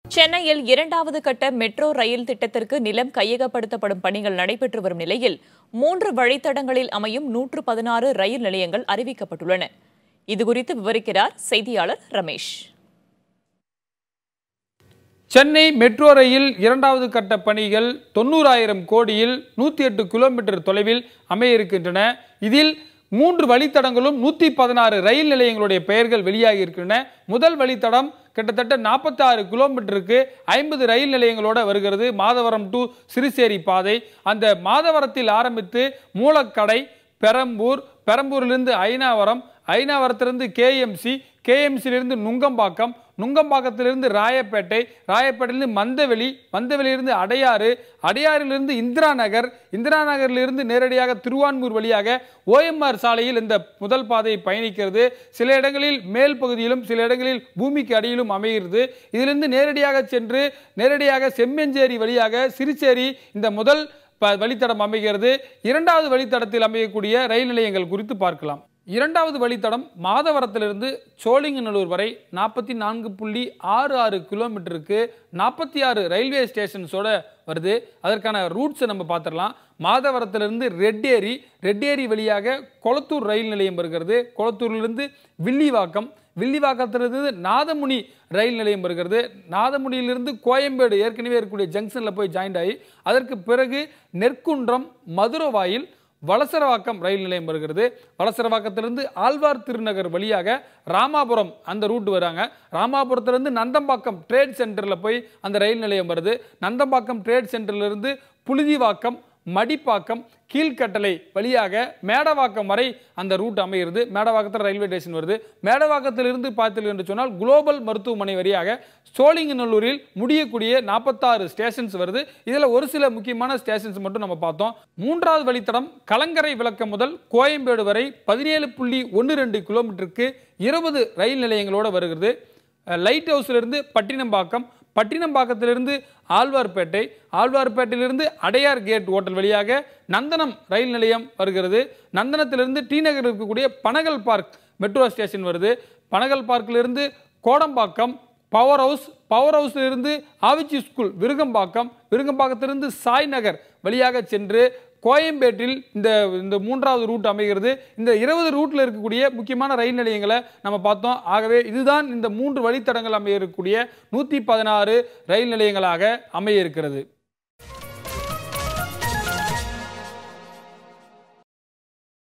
சென்னையில் இரண்டாவது கட்ட மெட்ரோ ரயில் திட்டத்திற்கு நிலம் கையகப்படுத்தப்படும் பணிகள் நடைபெற்று வரும் நிலையில் மூன்று வழித்தடங்களில் அமையும் நூற்று பதினாறு ரயில் நிலையங்கள் அறிவிக்கப்பட்டுள்ளன இதுகுறித்து விவரிக்கிறார் செய்தியாளர் ரமேஷ் சென்னை மெட்ரோ ரயில் இரண்டாவது கட்ட பணிகள் தொண்ணூறாயிரம் கோடியில் நூற்றி எட்டு கிலோமீட்டர் தொலைவில் அமைய இருக்கின்றன இதில் மூன்று வழித்தடங்களும் நூற்றி பதினாறு ரயில் நிலையங்களுடைய பெயர்கள் வெளியாகி இருக்கின்றன முதல் வழித்தடம் கிட்டத்தட்ட நாற்பத்தாறு கிலோமீட்டருக்கு ஐம்பது ரயில் நிலையங்களோட வருகிறது மாதவரம் டு சிறுசேரி பாதை அந்த மாதவரத்தில் ஆரம்பித்து மூலக்கடை பெரம்பூர் பெரம்பூரிலிருந்து ஐனாவரம் ஐனாவரத்திலிருந்து கேஎம்சி கேஎம்சியிலிருந்து நுங்கம்பாக்கம் நுங்கம்பாக்கத்திலிருந்து ராயப்பேட்டை ராயப்பேட்டையிலிருந்து மந்தவெளி மந்தவெளியிலிருந்து அடையாறு அடையாறிலிருந்து இந்திரா நகர் இந்திரா நகரிலிருந்து நேரடியாக திருவான்மூர் வழியாக ஓஎம்ஆர் சாலையில் இந்த முதல் பாதை பயணிக்கிறது சில இடங்களில் மேல் பகுதியிலும் சில இடங்களில் பூமிக்கு அடியிலும் அமைகிறது இதிலிருந்து நேரடியாக சென்று நேரடியாக செம்மஞ்சேரி வழியாக சிறுச்சேரி இந்த முதல் ப- வழித்தடம் அமைகிறது இரண்டாவது வழித்தடத்தில் அமையக்கூடிய ரயில் நிலையங்கள் குறித்து பார்க்கலாம் இரண்டாவது வழித்தடம் மாதவரத்திலிருந்து சோழிங்கநல்லூர் வரை நாற்பத்தி நான்கு புள்ளி ஆறு ஆறு கிலோமீட்டருக்கு நாற்பத்தி ஆறு ரயில்வே ஸ்டேஷன்ஸோட வருது அதற்கான ரூட்ஸை நம்ம பார்த்துடலாம் மாதவரத்திலிருந்து ரெட்டேரி ரெட்டேரி வழியாக கொளத்தூர் ரயில் நிலையம் வருகிறது கொளத்தூரிலிருந்து வில்லிவாக்கம் வில்லிவாக்கத்திலிருந்து நாதமுனி ரயில் நிலையம் வருகிறது நாதமுனியிலிருந்து கோயம்பேடு ஏற்கனவே இருக்கக்கூடிய ஜங்ஷனில் போய் ஜாயிண்ட் ஆகி அதற்கு பிறகு நெற்குன்றம் மதுரவாயில் வலசரவாக்கம் ரயில் நிலையம் வருகிறது வலசரவாக்கத்திலிருந்து ஆழ்வார் திருநகர் வழியாக ராமாபுரம் அந்த ரூட் வராங்க ராமாபுரத்திலிருந்து நந்தம்பாக்கம் ட்ரேட் சென்டரில் போய் அந்த ரயில் நிலையம் வருது நந்தம்பாக்கம் ட்ரேட் சென்டர்லேருந்து புழுதிவாக்கம் மடிப்பாக்கம் கீழ்கட்டளை வழியாக மேடவாக்கம் வரை அந்த ரூட் அமைகிறது மேடவாக்கத்தில் ரயில்வே ஸ்டேஷன் வருது மேடவாக்கத்திலிருந்து பார்த்தீர்கள் என்று சொன்னால் குளோபல் மருத்துவமனை வழியாக சோழிங்கநல்லூரில் முடியக்கூடிய நாற்பத்தாறு ஸ்டேஷன்ஸ் வருது இதில் ஒரு சில முக்கியமான ஸ்டேஷன்ஸ் மட்டும் நம்ம பார்த்தோம் மூன்றாவது வழித்தடம் கலங்கரை விளக்கம் முதல் கோயம்பேடு வரை பதினேழு புள்ளி ஒன்று ரெண்டு கிலோமீட்டருக்கு இருபது ரயில் நிலையங்களோடு வருகிறது அஹ், லைட் ஹவுஸ்லேருந்து பட்டினம்பாக்கம் பட்டினம்பாக்கத்திலிருந்து ஆழ்வார்பேட்டை ஆழ்வார்பேட்டையிலிருந்து அடையார் கேட் ஓட்டல் வழியாக நந்தனம் ரயில் நிலையம் வருகிறது நந்தனத்திலிருந்து டி நகர் இருக்கக்கூடிய பனகல் பார்க் மெட்ரோ ஸ்டேஷன் வருது பனகல் பார்க்கிலிருந்து கோடம்பாக்கம் பவர் ஹவுஸ் பவர் ஹவுஸிலிருந்து ஆவிச்சி ஸ்கூல் விருகம்பாக்கம் விருகம்பாக்கத்திலிருந்து சாய் நகர் வழியாக சென்று கோயம்பேட்டில் இந்த இந்த மூன்றாவது ரூட் அமைகிறது இந்த இருபது ரூட்டில் இருக்கக்கூடிய முக்கியமான ரயில் நிலையங்களை நம்ம பார்த்தோம் ஆகவே இதுதான் இந்த மூன்று வழித்தடங்கள் அமைய இருக்கக்கூடிய நூற்றி பதினாறு ரயில் நிலையங்களாக அமைய இருக்கிறது